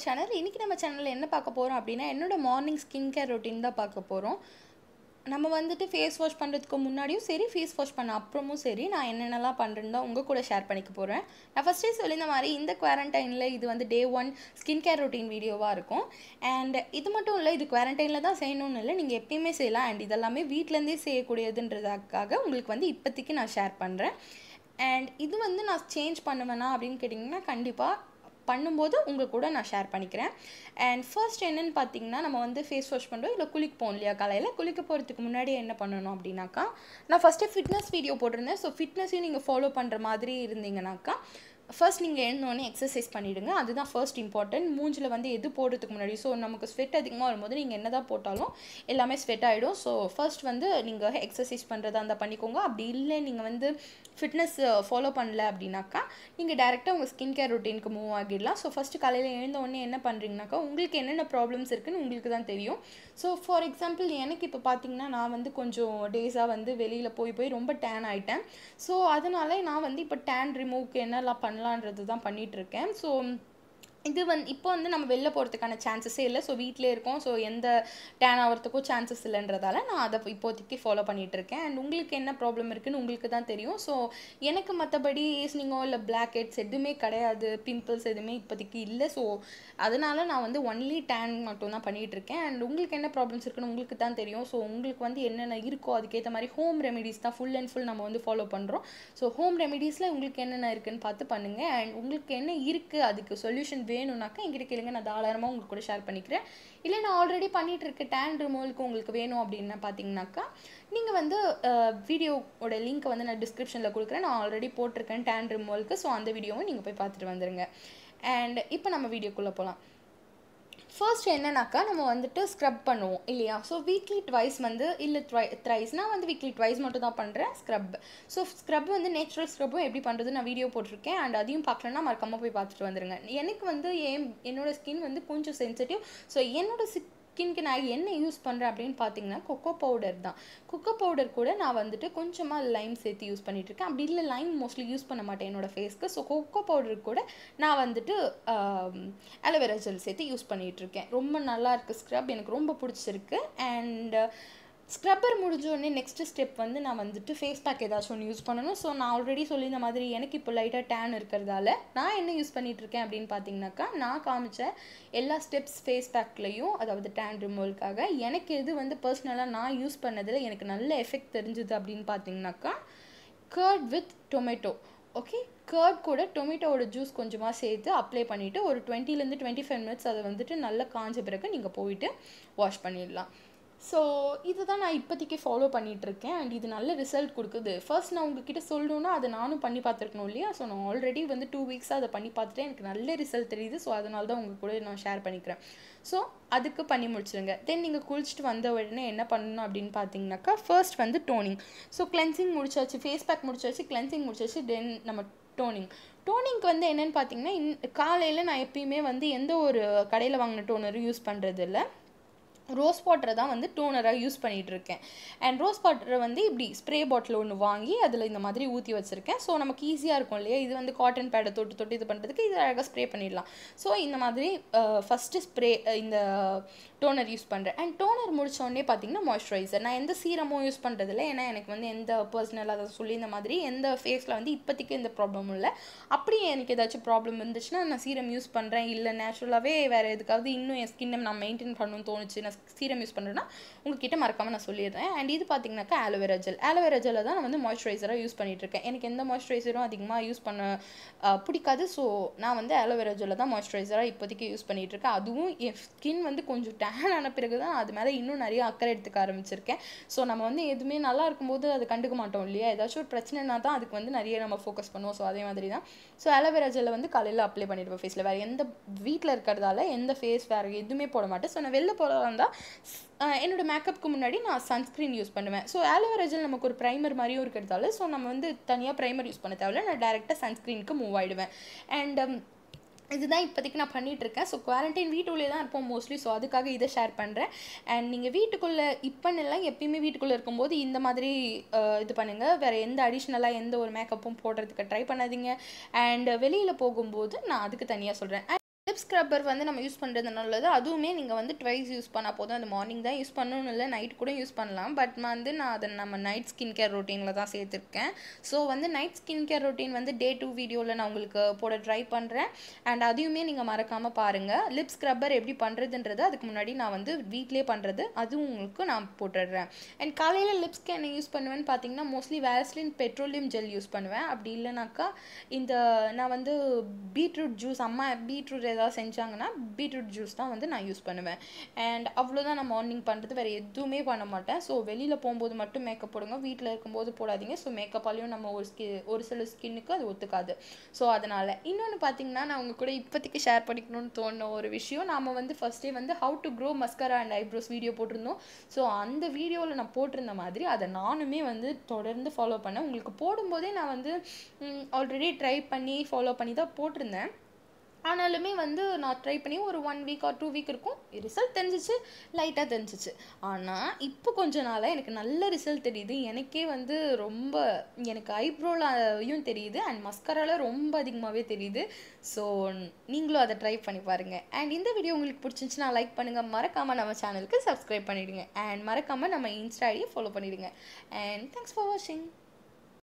our channel இன்றைக்கி நம்ம சேனலில் என்ன பார்க்க போகிறோம் அப்படின்னா என்னோட மார்னிங் ஸ்கின் கேர் ரொட்டீன் தான் பார்க்க போகிறோம் நம்ம வந்துட்டு ஃபேஸ் வாஷ் பண்ணுறதுக்கு முன்னாடியும் சரி ஃபேஸ் வாஷ் பண்ண அப்புறமும் சரி நான் என்னென்னலாம் பண்ணுறேன்னு தான் உங்கள் கூட ஷேர் பண்ணிக்க போகிறேன் நான் ஃபஸ்ட்டே சொல்லியிருந்த மாதிரி இந்த குவாரண்டைனில் இது வந்து day one skin care routine வீடியோவாக இருக்கும் அண்ட் இது மட்டும் இல்லை இது குவாரண்டைனில் தான் செய்யணும்னு இல்லை நீங்கள் எப்பயுமே செய்யலாம் அண்ட் இதெல்லாமே வீட்டிலேருந்தே செய்யக்கூடியதுன்றதுக்காக உங்களுக்கு வந்து இப்போதைக்கு நான் ஷேர் பண்ணுறேன் அண்ட் இது வந்து நான் சேஞ்ச் பண்ணுவேனா அப்படின்னு கேட்டிங்கன்னா கண்டிப்பாக பண்ணும்போது உங்கள் கூட நான் ஷேர் பண்ணிக்கிறேன் அண்ட் ஃபர்ஸ்ட் என்னென்னு பார்த்தீங்கன்னா நம்ம வந்து ஃபேஸ் வாஷ் பண்ணுறோம் இல்லை குளிக்க போகணும் இல்லையா காலையில் குளிக்க போகிறதுக்கு முன்னாடி என்ன பண்ணணும் அப்படின்னாக்கா நான் ஃபஸ்ட்டு ஃபிட்னஸ் வீடியோ போட்டிருந்தேன் ஸோ ஃபிட்னஸையும் நீங்கள் ஃபாலோ பண்ணுற மாதிரி இருந்தீங்கனாக்கா ஃபர்ஸ்ட் நீங்கள் எழுந்தோடனே எக்ஸசைஸ் பண்ணிவிடுங்க அதுதான் ஃபர்ஸ்ட் இம்பார்ட்டன்ட் மூஞ்சில் வந்து எது போடுறதுக்கு முன்னாடி ஸோ நமக்கு ஸ்வெட் அதிகமாக வரும்போது நீங்கள் என்ன தான் போட்டாலும் எல்லாமே ஸ்வெட் ஆகிடும் ஸோ ஃபர்ஸ்ட் வந்து நீங்கள் எக்ஸசைஸ் பண்ணுறதா இருந்தால் பண்ணிக்கோங்க அப்படி இல்லை நீங்கள் வந்து ஃபிட்னஸ் ஃபாலோ பண்ணல அப்படின்னாக்கா நீங்கள் டேரெக்டாக உங்கள் ஸ்கின் கேர் ரொட்டீனுக்கு மூவ் ஆகிடலாம் ஸோ ஃபஸ்ட்டு காலையில் எழுந்த உடனே என்ன பண்ணுறீங்கனாக்கா உங்களுக்கு என்னென்ன ப்ராப்ளம்ஸ் இருக்குன்னு உங்களுக்கு தான் தெரியும் ஸோ ஃபார் எக்ஸாம்பிள் எனக்கு இப்போ பார்த்தீங்கன்னா நான் வந்து கொஞ்சம் டேஸாக வந்து வெளியில் போய் போய் ரொம்ப டேன் ஆகிட்டேன் ஸோ அதனால நான் வந்து இப்போ டேன் ரிமூவ்க்கு என்னெல்லாம் பண்ணலான்றது தான் பண்ணிகிட்ருக்கேன் ஸோ இது வந்து இப்போ வந்து நம்ம வெளில போகிறதுக்கான சான்சஸே இல்லை ஸோ வீட்டிலே இருக்கோம் ஸோ எந்த டேன் ஆகிறதுக்கும் சான்சஸ் இல்லைன்றதால நான் அதை இப்போதைக்கு ஃபாலோ பண்ணிகிட்ருக்கேன் அண்ட் உங்களுக்கு என்ன ப்ராப்ளம் இருக்குன்னு உங்களுக்கு தான் தெரியும் ஸோ எனக்கு மற்றபடி ஏஸ்னிங்கோ இல்லை பிளாக் ஹெட்ஸ் எதுவுமே கிடையாது பிம்பிள்ஸ் எதுவுமே இப்போதைக்கு இல்லை ஸோ அதனால் நான் வந்து ஒன்லி டேன் மட்டும் தான் பண்ணிகிட்ருக்கேன் அண்ட் உங்களுக்கு என்ன ப்ராப்ளம்ஸ் இருக்குன்னு உங்களுக்கு தான் தெரியும் ஸோ உங்களுக்கு வந்து என்னென்ன இருக்கோ அதுக்கேற்ற மாதிரி ஹோம் ரெமெடிஸ் தான் ஃபுல் அண்ட் ஃபுல் நம்ம வந்து ஃபாலோ பண்ணுறோம் ஸோ ஹோம் ரெமெடிஸில் உங்களுக்கு என்னென்ன இருக்குன்னு பார்த்து பண்ணுங்கள் அண்ட் உங்களுக்கு என்ன இருக்குது அதுக்கு சொல்யூஷன் வேணும்னாக்கா என்கிட்ட கேளுங்க நான் தாராளமாக உங்களுக்கு கூட ஷேர் பண்ணிக்கிறேன் இல்லை நான் ஆல்ரெடி பண்ணிகிட்டு இருக்க டேன் ரிமூவலுக்கு உங்களுக்கு வேணும் அப்படின்னு பார்த்தீங்கன்னாக்கா நீங்கள் வந்து வீடியோவோட லிங்க்கை வந்து நான் டிஸ்கிரிப்ஷனில் கொடுக்குறேன் நான் ஆல்ரெடி போட்டிருக்கேன் டேன் ரிமூவலுக்கு ஸோ அந்த வீடியோவும் நீங்கள் போய் பார்த்துட்டு வந்துடுங்க அண்ட் இப்போ நம்ம வீடியோக்குள்ளே போகலாம் ஃபர்ஸ்ட் என்னன்னாக்கா நம்ம வந்துட்டு ஸ்க்ரப் பண்ணுவோம் இல்லையா ஸோ வீக்லி ட்வைஸ் வந்து இல்லை ட்ரை த்ரைஸ் நான் வந்து வீக்லி ட்வைஸ் மட்டும் தான் பண்ணுறேன் ஸ்க்ரப் ஸோ ஸ்க்ரப் வந்து நேச்சுரல் ஸ்க்ரப்பும் எப்படி பண்ணுறது நான் வீடியோ போட்டிருக்கேன் அண்ட் அதையும் பார்க்கலன்னா மறக்காமல் போய் பார்த்துட்டு வந்துடுங்க எனக்கு வந்து என் என்னோடய ஸ்கின் வந்து கொஞ்சம் சென்சிட்டிவ் ஸோ என்னோட ஸ்கின்க்கு நான் என்ன யூஸ் பண்ணுறேன் அப்படின்னு பார்த்தீங்கன்னா கொக்கோ பவுடர் தான் கொக்கோ பவுடர் கூட நான் வந்துட்டு கொஞ்சமாக லைம் சேர்த்து யூஸ் பண்ணிகிட்ருக்கேன் அப்படி இல்லை லைம் மோஸ்ட்லி யூஸ் பண்ண மாட்டேன் என்னோடய ஃபேஸ்க்கு ஸோ கொக்கோ பவுடர் கூட நான் வந்துட்டு அலோவேரா ஜெல் சேர்த்து யூஸ் பண்ணிகிட்ருக்கேன் ரொம்ப நல்லா இருக்குது ஸ்க்ரப் எனக்கு ரொம்ப பிடிச்சிருக்கு அண்ட் ஸ்க்ரப்பர் முடிஞ்சோடனே நெக்ஸ்ட்டு ஸ்டெப் வந்து நான் வந்துட்டு ஃபேஸ் பேக் ஏதாச்சும் ஒன்று யூஸ் பண்ணணும் ஸோ நான் ஆல்ரெடி சொல்லியிருந்த மாதிரி எனக்கு இப்போ லைட்டாக டேன் இருக்கிறதால நான் என்ன யூஸ் பண்ணிகிட்ருக்கேன் அப்படின்னு பார்த்தீங்கன்னாக்கா நான் காமிச்ச எல்லா ஸ்டெப்ஸ் ஃபேஸ் பேக்லேயும் அதாவது டேன் ரிமூவலுக்காக எனக்கு எது வந்து பர்சனலாக நான் யூஸ் பண்ணதில் எனக்கு நல்ல எஃபெக்ட் தெரிஞ்சுது அப்படின்னு பார்த்தீங்கன்னாக்கா curd with tomato okay curd கூட டொமேட்டோவோட ஜூஸ் கொஞ்சமாக சேர்த்து அப்ளை பண்ணிவிட்டு ஒரு டுவெண்ட்டிலேருந்து டுவெண்ட்டி ஃபைவ் மினிட்ஸ் அதை வந்துட்டு நல்லா காஞ்ச பிறகு நீங்கள் போயிட்டு வாஷ் பண்ணிடலாம் ஸோ இதுதான் நான் இப்போதைக்கு ஃபாலோ பண்ணிகிட்ருக்கேன் அண்ட் இது நல்ல ரிசல்ட் கொடுக்குது ஃபர்ஸ்ட் நான் உங்ககிட்ட சொல்லணுன்னா அதை நானும் பண்ணி பார்த்துருக்கணும் இல்லையா ஸோ நான் ஆல்ரெடி வந்து டூ வீக்ஸாக அதை பண்ணி பார்த்துட்டு எனக்கு நல்ல ரிசல்ட் தெரியுது ஸோ அதனால தான் உங்கள் கூட நான் ஷேர் பண்ணிக்கிறேன் ஸோ அதுக்கு பண்ணி முடிச்சிடுங்க தென் நீங்கள் குளிச்சுட்டு வந்த உடனே என்ன பண்ணணும் அப்படின்னு பார்த்தீங்கன்னாக்கா ஃபர்ஸ்ட் வந்து டோனிங் ஸோ கிளென்சிங் முடிச்சாச்சு ஃபேஸ் பேக் முடிச்சாச்சு கிளென்சிங் முடிச்சாச்சு தென் நம்ம டோனிங் டோனிங்க்கு வந்து என்னென்னு பார்த்தீங்கன்னா இன் காலையில் நான் எப்பயுமே வந்து எந்த ஒரு கடையில் வாங்கின டோனரும் யூஸ் பண்ணுறது இல்லை ரோஸ் வாட்டரை தான் வந்து டோனராக யூஸ் பண்ணிகிட்டு இருக்கேன் அண்ட் ரோஸ் வாட்டரை வந்து இப்படி ஸ்ப்ரே பாட்டில் ஒன்று வாங்கி அதில் இந்த மாதிரி ஊற்றி வச்சுருக்கேன் ஸோ நமக்கு ஈஸியாக இருக்கும் இல்லையா இது வந்து காட்டன் பேடை தொட்டு தொட்டு இது பண்ணுறதுக்கு இது அழகாக ஸ்ப்ரே பண்ணிடலாம் ஸோ இந்த மாதிரி ஃபஸ்ட்டு ஸ்ப்ரே இந்த டோனர் யூஸ் பண்ணுறேன் அண்ட் டோனர் முடித்தோடனே பார்த்தீங்கன்னா மாய்ஸ்சரைசர் நான் எந்த சீரமும் யூஸ் பண்ணுறதில்ல ஏன்னா எனக்கு வந்து எந்த பர்சனல் அதை சொல்லி இந்த மாதிரி எந்த ஃபேஸில் வந்து இப்போதைக்கு எந்த ப்ராப்ளமும் இல்லை அப்படியே எனக்கு ஏதாச்சும் ப்ராப்ளம் இருந்துச்சுன்னா நான் சீரம் யூஸ் பண்ணுறேன் இல்லை நேச்சுரலாகவே வேறு எதுக்காவது இன்னும் என் ஸ்கின்னை நான் மெயின்டைன் பண்ணணும்னு தோணுச்சு நான் சீரம் யூஸ் பண்ணுறேன்னா உங்ககிட்ட மறக்காமல் நான் சொல்லிடுறேன் அண்ட் இது பார்த்தீங்கன்னாக்கா ஆலோவேரா ஜெல் ஆலோவேரா ஜெல்லை தான் நான் வந்து மாய்ஸ்சரைசராக யூஸ் பண்ணிகிட்ருக்கேன் எனக்கு எந்த மாய்ஸ்சரைசரும் அதிகமாக யூஸ் பண்ண பிடிக்காது ஸோ நான் வந்து ஆலோவேரா ஜெல்லை தான் மாய்ஸ்சரைசராக இப்போதைக்கு யூஸ் பண்ணிகிட்ருக்கேன் அதுவும் என் ஸ்கின் வந்து கொஞ்சம் டேன் ஆன பிறகு தான் அது மேலே இன்னும் நிறைய அக்கறை எடுத்துக்க ஆரம்பிச்சிருக்கேன் ஸோ நம்ம வந்து எதுவுமே நல்லா இருக்கும்போது அதை கண்டுக்க மாட்டோம் இல்லையா ஏதாச்சும் ஒரு பிரச்சனைனா தான் அதுக்கு வந்து நிறைய நம்ம ஃபோக்கஸ் பண்ணுவோம் ஸோ அதே மாதிரி தான் ஸோ ஆலோவேரா ஜெல்லை வந்து காலையில் அப்ளை பண்ணிடுவேன் ஃபேஸில் வேறு எந்த வீட்டில் இருக்கிறதால எந்த ஃபேஸ் வேறு எதுவுமே போட மாட்டேன் ஸோ நான் வெளில போகிறதா இருந்தால் என்னோடய மேக்கப்புக்கு முன்னாடி நான் சன்ஸ்க்ரீன் யூஸ் பண்ணுவேன் ஸோ ஆலோவேரா ஜெல் நமக்கு ஒரு ப்ரைமர் மாதிரியும் இருக்கிறதால ஸோ நம்ம வந்து தனியாக ப்ரைமர் யூஸ் பண்ண தேவையில்ல நான் டேரெக்டாக சன்ஸ்க்ரீனுக்கு மூவ் ஆகிடுவேன் அண்ட் இதுதான் இப்போதைக்கு நான் பண்ணிகிட்ருக்கேன் ஸோ குவாரண்டைன் வீட்டுக்குள்ளே தான் இருப்போம் மோஸ்ட்லி ஸோ அதுக்காக இதை ஷேர் பண்ணுறேன் அண்ட் நீங்கள் வீட்டுக்குள்ளே இப்போன்னு எல்லாம் எப்பயுமே வீட்டுக்குள்ளே இருக்கும்போது இந்த மாதிரி இது பண்ணுங்கள் வேறு எந்த அடிஷ்னலாக எந்த ஒரு மேக்கப்பும் போடுறதுக்கு ட்ரை பண்ணாதீங்க அண்ட் வெளியில் போகும்போது நான் அதுக்கு தனியாக சொல்கிறேன் லிப் ஸ்க்ரப்பர் வந்து நம்ம யூஸ் பண்ணுறது நல்லது அதுவுமே நீங்கள் வந்து ட்வைஸ் யூஸ் பண்ணால் போதும் அது மார்னிங் தான் யூஸ் பண்ணணும் இல்லை நைட் கூட யூஸ் பண்ணலாம் பட் வந்து நான் அதை நம்ம நைட் ஸ்கின் கேர் ரொட்டீனில் தான் சேர்த்துருக்கேன் ஸோ வந்து நைட் ஸ்கின் கேர் ரொட்டீன் வந்து டே டூ வீடியோவில் நான் உங்களுக்கு போட ட்ரை பண்ணுறேன் அண்ட் அதையுமே நீங்கள் மறக்காமல் பாருங்கள் லிப் ஸ்க்ரப்பர் எப்படி பண்ணுறதுன்றது அதுக்கு முன்னாடி நான் வந்து வீட்டிலே பண்ணுறது அதுவும் உங்களுக்கு நான் போட்டுடுறேன் அண்ட் காலையில் லிப்ஸ்க்கு என்ன யூஸ் பண்ணுவேன்னு பார்த்தீங்கன்னா mostly Vaseline petroleum jelly use பண்ணுவேன் அப்படி இல்லைனாக்கா இந்த நான் வந்து பீட்ரூட் ஜூஸ் அம்மா பீட்ரூட் ஏதாவது செஞ்சாங்கன்னா பீட்ரூட் ஜூஸ் தான் வந்து நான் யூஸ் பண்ணுவேன் அண்ட் அவ்வளோதான் நான் மார்னிங் பண்ணுறது வேறு எதுவுமே பண்ண மாட்டேன் ஸோ வெளியில் போகும்போது மட்டும் மேக்கப் போடுங்க வீட்டில் இருக்கும்போது போடாதீங்க ஸோ மேக்கப்பாலையும் நம்ம ஒரு ஸ்கி ஒரு சில ஸ்கின்னுக்கு அது ஒத்துக்காது ஸோ அதனால் இன்னொன்று பார்த்தீங்கன்னா நான் உங்கள் கூட இப்போதைக்கு ஷேர் பண்ணிக்கணும்னு தோணுன ஒரு விஷயம் நாம் வந்து ஃபஸ்ட்டே வந்து how to grow mascara and eyebrows video போட்டிருந்தோம் ஸோ அந்த வீடியோவில் நான் போட்டிருந்த மாதிரி அதை நானுமே வந்து தொடர்ந்து ஃபாலோ பண்ணேன் உங்களுக்கு போடும்போதே நான் வந்து ஆல்ரெடி ட்ரை பண்ணி ஃபாலோ பண்ணி தான் போட்டிருந்தேன் ஆனாலுமே வந்து நான் ட்ரை பண்ணி ஒரு one week or two week இருக்கும் ரிசல்ட் தெரிஞ்சிச்சு லைட்டாக தெரிஞ்சிச்சு ஆனால் இப்போ கொஞ்ச நாளாக எனக்கு நல்ல ரிசல்ட் தெரியுது எனக்கே வந்து ரொம்ப எனக்கு ஐப்ரோலையும் தெரியுது அண்ட் மஸ்கரால ரொம்ப அதிகமாகவே தெரியுது ஸோ நீங்களும் அதை ட்ரை பண்ணி பாருங்கள் அண்ட் இந்த வீடியோ உங்களுக்கு பிடிச்சிருந்துச்சுன்னா லைக் பண்ணுங்கள் மறக்காமல் நம்ம சேனலுக்கு சப்ஸ்கிரைப் பண்ணிவிடுங்க அண்ட் மறக்காமல் நம்ம இன்ஸ்டா ஐடியை ஃபாலோ பண்ணிவிடுங்க அண்ட் தேங்க்ஸ் ஃபார் வாட்சிங்